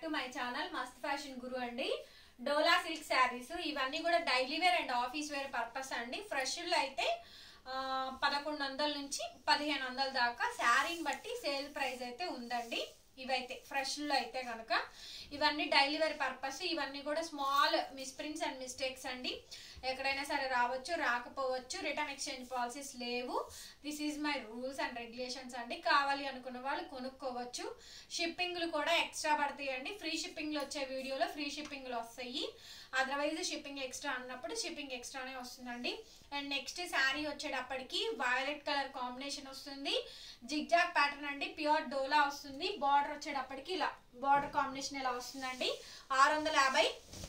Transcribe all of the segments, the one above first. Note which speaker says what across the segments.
Speaker 1: to my channel Mast fashion Guru అండి Dola silk saris ఇవన్నీ కూడా daily wear and office wear purpose అండి ఫ్రెష్లో అయితే ఆ, పదకొండు వందల నుంచి పదిహేను వందల దాకా శారీని బట్టి సేల్ ప్రైస్ అయితే ఉందండి ఇవైతే ఫ్రెష్లో అయితే కనుక ఇవన్నీ డైలీ వేర్ పర్పస్ ఇవన్నీ కూడా స్మాల్ మిస్ప్రింట్స్ అండ్ మిస్టేక్స్ అండి ఎక్కడైనా సరే రావచ్చు రాకపోవచ్చు రిటర్న్ ఎక్స్చేంజ్ పాలసీస్ లేవు this is my rules and regulations అండి కావాలి అనుకున్న వాళ్ళు కొనుక్కోవచ్చు షిప్పింగ్లు కూడా ఎక్స్ట్రా పడతాయండి ఫ్రీ షిప్పింగ్లు వచ్చే వీడియోలో ఫ్రీ షిప్పింగ్లు వస్తాయి అదర్వైజ్ షిప్పింగ్ ఎక్స్ట్రా అన్నప్పుడు షిప్పింగ్ ఎక్స్ట్రానే వస్తుందండి అండ్ నెక్స్ట్ శారీ వచ్చేటప్పటికి వైలెట్ కలర్ కాంబినేషన్ వస్తుంది జిగ్జాగ్ ప్యాటర్న్ అండి ప్యూర్ డోలా వస్తుంది బార్డర్ వచ్చేటప్పటికి ఇలా బార్డర్ కాంబినేషన్ ఇలా వస్తుందండి ఆరు వందల యాభై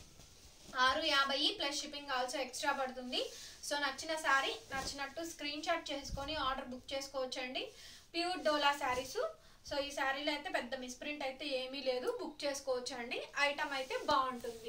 Speaker 1: ఆరు యాభై ప్లస్ షిప్పింగ్ ఆల్సో ఎక్స్ట్రా పడుతుంది సో నచ్చిన శారీ నచ్చినట్టు స్క్రీన్ షాట్ చేసుకొని ఆర్డర్ బుక్ చేసుకోవచ్చు అండి ప్యూర్ డోలా శారీస్ సో ఈ శారీలో అయితే పెద్ద మిస్ప్రింట్ అయితే ఏమీ లేదు బుక్ చేసుకోవచ్చు అండి ఐటమ్ అయితే బాగుంటుంది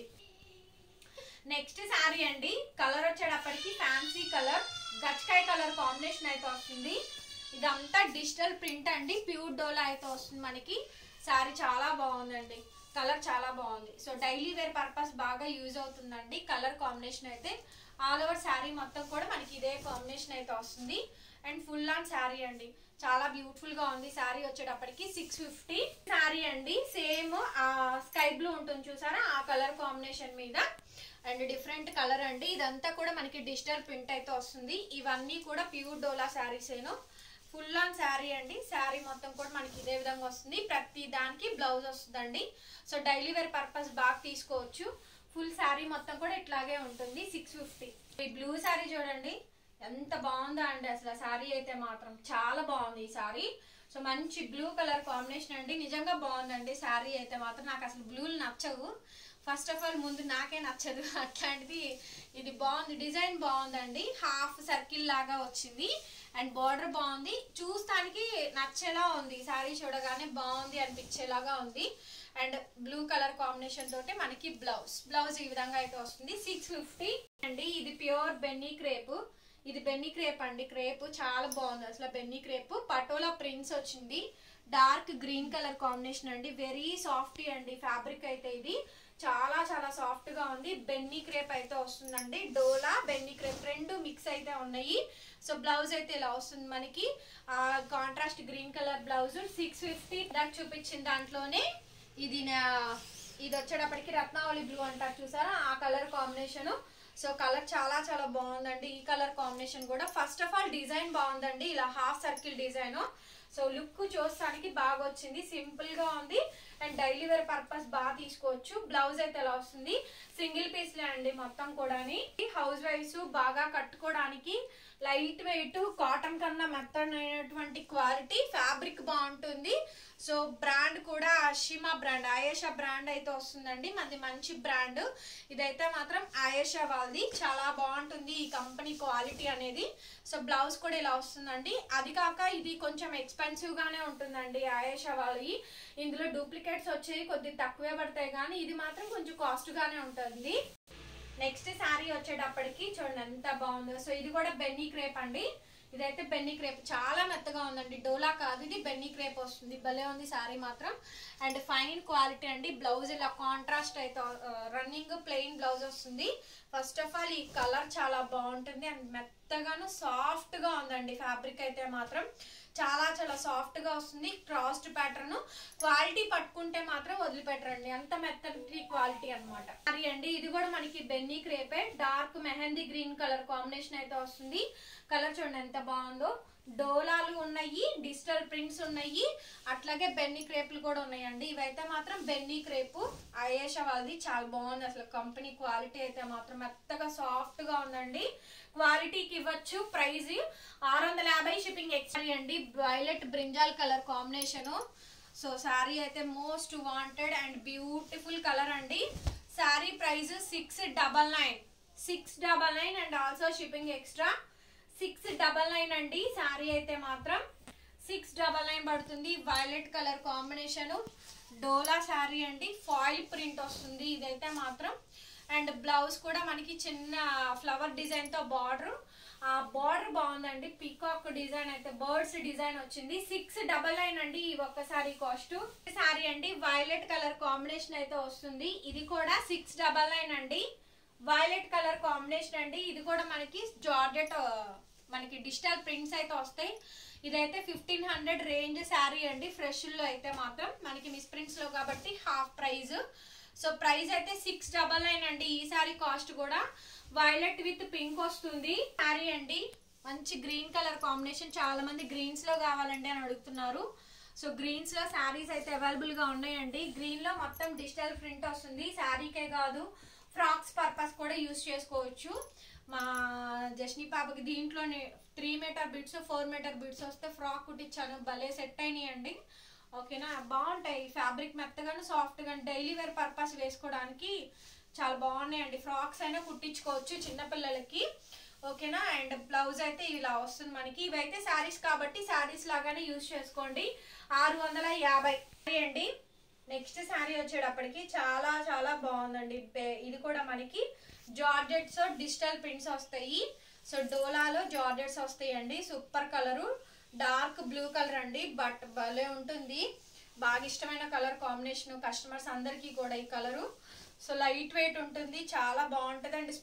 Speaker 1: నెక్స్ట్ శారీ అండి కలర్ వచ్చేటప్పటికి ఫ్యాన్సీ కలర్ గచ్చకాయ కలర్ కాంబినేషన్ అయితే వస్తుంది ఇదంతా డిజిటల్ ప్రింట్ అండి ప్యూర్ డోలా అయితే వస్తుంది మనకి శారీ చాలా బాగుందండి కలర్ చాలా బాగుంది సో డైలీ వేర్ పర్పస్ బాగా యూజ్ అవుతుందండి కలర్ కాంబినేషన్ అయితే ఆల్ ఓవర్ శారీ మొత్తం కూడా మనకి ఇదే కాంబినేషన్ అయితే వస్తుంది అండ్ ఫుల్ ఆన్ శారీ అండి చాలా బ్యూటిఫుల్ గా ఉంది శారీ వచ్చేటప్పటికి సిక్స్ ఫిఫ్టీ శారీ అండి సేమ్ స్కై బ్లూ ఉంటుంది చూసారా ఆ కలర్ కాంబినేషన్ మీద అండ్ డిఫరెంట్ కలర్ అండి ఇదంతా కూడా మనకి డిజిటల్ ప్రింట్ అయితే వస్తుంది ఇవన్నీ కూడా ప్యూర్ డోలా శారీస్ ఏను ఫుల్ ఆన్ శారీ అండి శారీ మొత్తం కూడా మనకి ఇదే విధంగా వస్తుంది ప్రతి దానికి బ్లౌజ్ వస్తుందండి సో డైలీ వేర్ పర్పస్ బాగా తీసుకోవచ్చు ఫుల్ శారీ మొత్తం కూడా ఇట్లాగే ఉంటుంది సిక్స్ ఫిఫ్టీ ఈ బ్లూ శారీ చూడండి ఎంత బాగుందో అండి అసలు శారీ అయితే మాత్రం చాలా బాగుంది ఈ శారీ సో మంచి బ్లూ కలర్ కాంబినేషన్ అండి నిజంగా బాగుందండి శారీ అయితే మాత్రం నాకు అసలు బ్లూలు నచ్చవు ఫస్ట్ ఆఫ్ ఆల్ ముందు నాకే నచ్చదు అట్లాంటిది ఇది బాగుంది డిజైన్ బాగుందండి హాఫ్ సర్కిల్ లాగా వచ్చింది అండ్ బార్డర్ బాగుంది చూస్తానికి నచ్చేలా ఉంది శారీ చూడగానే బాగుంది అనిపించేలాగా ఉంది అండ్ బ్లూ కలర్ కాంబినేషన్ తోటి మనకి బ్లౌజ్ బ్లౌజ్ ఈ విధంగా అయితే వస్తుంది సిక్స్ ఫిఫ్టీ అండి ఇది ప్యూర్ బెన్నీ క్రేప్ ఇది బెన్నీ క్రేప్ అండి క్రేప్ చాలా బాగుంది అసలు బెన్నీ క్రేప్ పటోలా ప్రింట్స్ వచ్చింది డార్క్ గ్రీన్ కలర్ కాంబినేషన్ అండి వెరీ సాఫ్ట్ అండి ఫ్యాబ్రిక్ అయితే ఇది చాలా చాలా సాఫ్ట్ గా ఉంది బెన్నీ క్రేప్ అయితే వస్తుందండి డోలా బెన్నీ క్రేప్ రెండు మిక్స్ అయితే ఉన్నాయి సో బ్లౌజ్ అయితే ఇలా వస్తుంది మనకి ఆ contrast green colour blouse six fifty దాకా చూపించిన దాంట్లోనే ఇది నా ఇది వచ్చేటప్పటికి రత్నావళి బ్లూ అంటారు చూసారా ఆ కలర్ కాంబినేషన్ సో కలర్ చాలా చాలా బాగుందండి ఈ కలర్ కాంబినేషన్ కూడా ఫస్ట్ ఆఫ్ ఆల్ డిజైన్ బాగుందండి ఇలా half circle design so look చూస్తానికి బాగా వచ్చింది సింపుల్ గా ఉంది అండ్ డైలీ వేర్ పర్పస్ బాగా తీసుకోవచ్చు బ్లౌజ్ అయితే ఎలా వస్తుంది సింగిల్ పీస్ లే అండి మొత్తం కూడా హౌస్ వైఫ్స్ బాగా కట్టుకోవడానికి లైట్ వెయిట్ కాటన్ కన్నా మెత్తనైనటువంటి క్వాలిటీ ఫ్యాబ్రిక్ బాగుంటుంది సో బ్రాండ్ కూడా షిమా బ్రాండ్ ఆయేషా బ్రాండ్ అయితే వస్తుందండి మనది మంచి బ్రాండ్ ఇదైతే మాత్రం ఆయేషా వాళ్ళది చాలా బాగుంటుంది ఈ కంపెనీ క్వాలిటీ అనేది సో బ్లౌజ్ కూడా ఇలా వస్తుందండి అది కాక ఇది కొంచెం ఎక్స్పెన్సివ్ గానే ఉంటుందండి ఆయేషా వాళ్ళవి ఇందులో డూప్లికేట్స్ వచ్చేవి కొద్దిగా తక్కువే పడతాయి కానీ ఇది మాత్రం కొంచెం కాస్ట్ గానే ఉంటుంది నెక్స్ట్ శారీ వచ్చేటప్పటికి చూడండి ఎంత బాగుందో సో ఇది కూడా బెన్నీ క్రేప్ అండి ఇదైతే బెన్నీ క్రేప్ చాలా మెత్తగా ఉందండి డోలా కాదు ఇది బెన్నీ క్రేప్ వస్తుంది భలే ఉంది శారీ మాత్రం అండ్ ఫైన్ క్వాలిటీ అండి బ్లౌజ్ ఇలా కాంట్రాస్ట్ అయితే రన్నింగ్ ప్లెయిన్ బ్లౌజ్ వస్తుంది ఫస్ట్ ఆఫ్ ఆల్ ఈ కలర్ చాలా బాగుంటుంది అండ్ మెత్తగాను సాఫ్ట్ గా ఉందండి ఫ్యాబ్రిక్ అయితే మాత్రం చాలా చాలా సాఫ్ట్ గా వస్తుంది క్రాస్డ్ ప్యాటర్న్ క్వాలిటీ పట్టుకుంటే మాత్రం వదిలిపెట్టరండి అంత మెత్తటి క్వాలిటీ అనమాట మరి అండి ఇది కూడా మనకి బెన్నీ క్రేపే dark mehndi green colour combination అయితే వస్తుంది కలర్ చూడండి ఎంత బాగుందో డోలాలు ఉన్నాయి డిజిటల్ ప్రింట్స్ ఉన్నాయి అట్లాగే బెన్నీ క్రేపులు కూడా ఉన్నాయండి ఇవైతే మాత్రం బెన్నీ క్రేపు అయేషా వాళ్ళది చాలా బాగుంది అసలు కంపెనీ క్వాలిటీ అయితే మాత్రం మెత్తగా సాఫ్ట్ గా ఉందండి క్వాలిటీకి ఇవ్వచ్చు ప్రైజ్ ఆరు వందల యాభై షిప్పింగ్ ఎక్స్ట్రా అండి violet brinjal colour combination so sari అయితే most wanted and beautiful colour అండి sari price six double nine six double nine and also shipping extra six double nine అండి శారీ అయితే మాత్రం సిక్స్ డబల్ నైన్ పడుతుంది violet colour combination Dola sari అండి foil print వస్తుంది ఇదైతే మాత్రం అండ్ బ్లౌజ్ కూడా మనకి చిన్న ఫ్లవర్ డిజైన్ తో బార్డర్ ఆ బార్డర్ బాగుందండి పీకాక్ డిజైన్ అయితే బర్డ్స్ డిజైన్ వచ్చింది సిక్స్ డబల్ నైన్ అండి ఈ ఒక్క సారీ కాస్ట్ సారీ అండి వైలెట్ కలర్ కాంబినేషన్ అయితే వస్తుంది ఇది కూడా సిక్స్ డబల్ నైన్ అండి వైలెట్ కలర్ కాంబినేషన్ అండి ఇది కూడా మనకి జార్జెట్ ఆ, మనకి డిజిటల్ ప్రింట్స్ అయితే వస్తాయి ఇదైతే ఫిఫ్టీన్ హండ్రెడ్ రేంజ్ శారీ అండి ఫ్రెష్ లో అయితే మాత్రం మనకి మిస్ ప్రింట్స్ లో కాబట్టి హాఫ్ ప్రైస్ సో ప్రైస్ అయితే సిక్స్ డబల్ నైన్ అండి ఈ సారీ కాస్ట్ కూడా వైలెట్ విత్ పింక్ వస్తుంది శారీ అండి మంచి గ్రీన్ కలర్ కాంబినేషన్ చాలా మంది గ్రీన్స్ లో కావాలండి అని అడుగుతున్నారు సో గ్రీన్స్ లో శారీస్ అయితే అవైలబుల్ గా ఉన్నాయండి గ్రీన్ లో మొత్తం డిజిటల్ ప్రింట్ వస్తుంది శారీకే కాదు ఫ్రాక్స్ పర్పస్ కూడా యూస్ చేసుకోవచ్చు మా జస్ని పాపకి దీంట్లోనే three metre bits four metre bits వస్తే ఫ్రాక్ కుట్టించాను భలే సెట్ అయినాయండి ఓకేనా బాగుంటాయి ఫ్యాబ్రిక్ మెత్తగాను సాఫ్ట్ గా డైలీ వేర్ పర్పస్ వేసుకోవడానికి చాలా బాగున్నాయండి ఫ్రాక్స్ అయినా కుట్టించుకోవచ్చు చిన్నపిల్లలకి ఓకేనా అండ్ బ్లౌజ్ అయితే ఇలా వస్తుంది మనకి ఇవైతే శారీస్ కాబట్టి శారీస్ లాగానే యూజ్ చేసుకోండి ఆరు వందల యాభై అండి నెక్స్ట్ శారీ వచ్చేటప్పటికి చాలా చాలా బాగుందండి బే- ఇది కూడా మనకి జార్జెట్స్ డిజిటల్ ప్రింట్స్ వస్తాయి సో డోలాలో జార్జెట్స్ వస్తాయండి super colour dark blue colour అండి బట్ భలే ఉంటుంది బాగా ఇష్టమైన కలర్ కాంబినేషన్ కస్టమర్స్ అందరికీ కూడా ఈ కలరు సో లైట్ వెయిట్ ఉంటుంది చాలా బాగుంటుంది అండ్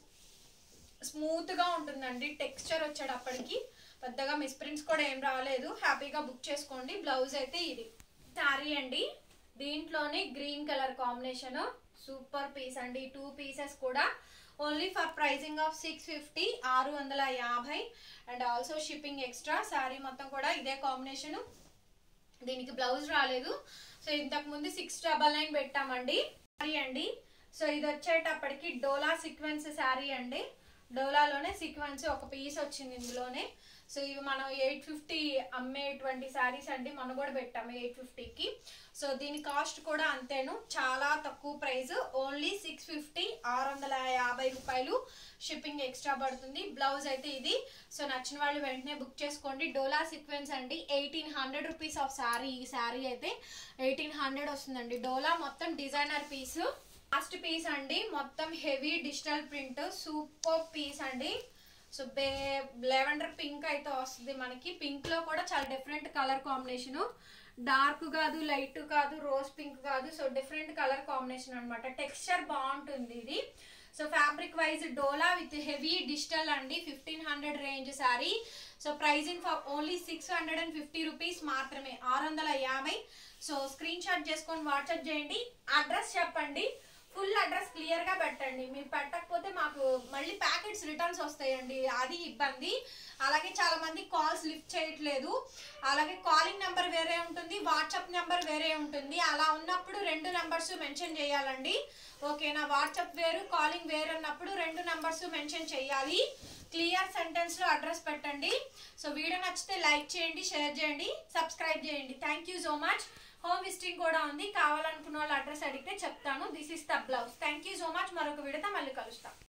Speaker 1: స్మూత్ గా ఉంటుందండి టెక్స్చర్ వచ్చేటప్పటికి పెద్దగా మిస్ప్రింట్స్ కూడా ఏం రాలేదు హ్యాపీగా బుక్ చేసుకోండి బ్లౌజ్ అయితే ఇది శారీ అండి దీంట్లోనే green colour combination super piece అండి టూ పీసెస్ కూడా only for pricing of six fifty ఆరు వందల యాభై and also shipping extra sari మొత్తం కూడా ఇదే కాంబినేషన్ దీనికి బ్లౌజ్ రాలేదు సో ఇంతకు ముందు సిక్స్ డబల్ నైన్ పెట్టామండి శారీ అండి సో ఇది వచ్చేటప్పటికి డోలా సీక్వెన్స్ శారీ అండి డోలాలోనే సీక్వెన్స్ ఒక పీస్ వచ్చింది ఇందులోనే సో ఇవి మనం ఎయిట్ ఫిఫ్టీ అమ్మేటువంటి శారీస్ అండి మనం కూడా పెట్టాము ఎయిట్ ఫిఫ్టీకి సో దీని కాస్ట్ కూడా అంతేను చాలా తక్కువ ప్రైస్ ఓన్లీ సిక్స్ ఫిఫ్టీ ఆరు వందల యాభై రూపాయలు షిప్పింగ్ ఎక్స్ట్రా పడుతుంది బ్లౌజ్ అయితే ఇది సో నచ్చిన వాళ్ళు వెంటనే బుక్ చేసుకోండి డోలా సీక్వెన్స్ అండి eighteen hundred rupees off sari ఈ శారీ అయితే ఎయిటీన్ హండ్రెడ్ వస్తుందండి డోలా మొత్తం డిజైనర్ పీస్ లాస్ట్ పీస్ అండి మొత్తం heavy digital print super piece అండి సో బే లెవెండర్ పింక్ అయితే వస్తుంది మనకి పింక్ లో కూడా చాలా డిఫరెంట్ కలర్ కాంబినేషన్ డార్క్ కాదు లైట్ కాదు రోజ్ పింక్ కాదు సో డిఫరెంట్ కలర్ కాంబినేషన్ అన్నమాట టెక్స్చర్ బాగుంటుంది ఇది so fabric wise Dola with heavy digital అండి fifteen hundred range sari so pricing for only six hundred and fifty rupees మాత్రమే ఆరు వందల యాభై సో స్క్రీన్ షాట్ చేసుకొని వాట్సాప్ చేయండి అడ్రస్ చెప్పండి ఫుల్ అడ్రస్ క్లియర్ గా పెట్టండి మీరు పెట్టకపోతే మాకు మళ్ళీ ప్యాకెట్స్ రిటర్న్స్ వస్తాయండి అది ఇబ్బంది అలాగే చాలా మంది కాల్స్ లిఫ్ట్ చేయట్లేదు అలాగే కాలింగ్ నెంబర్ వేరే ఉంటుంది వాట్సాప్ నెంబర్ వేరే ఉంటుంది అలా ఉన్నప్పుడు రెండు నెంబర్స్ మెన్షన్ చేయాలండి ఓకేనా వాట్సాప్ వేరు కాలింగ్ వేరు ఉన్నప్పుడు రెండు నెంబర్స్ మెన్షన్ చేయాలి క్లియర్ సెంటెన్స్ లో అడ్రస్ పెట్టండి సో వీడియో నచ్చితే లైక్ చేయండి షేర్ చేయండి సబ్స్క్రైబ్ చేయండి thank you so much home visiting కూడా ఉంది కావాలనుకున్న వాళ్ళు అడ్రస్ అడిగితే చెప్తాను this is the blouse thank you so much మరొక వీడియోతో మళ్ళీ కలుస్తాం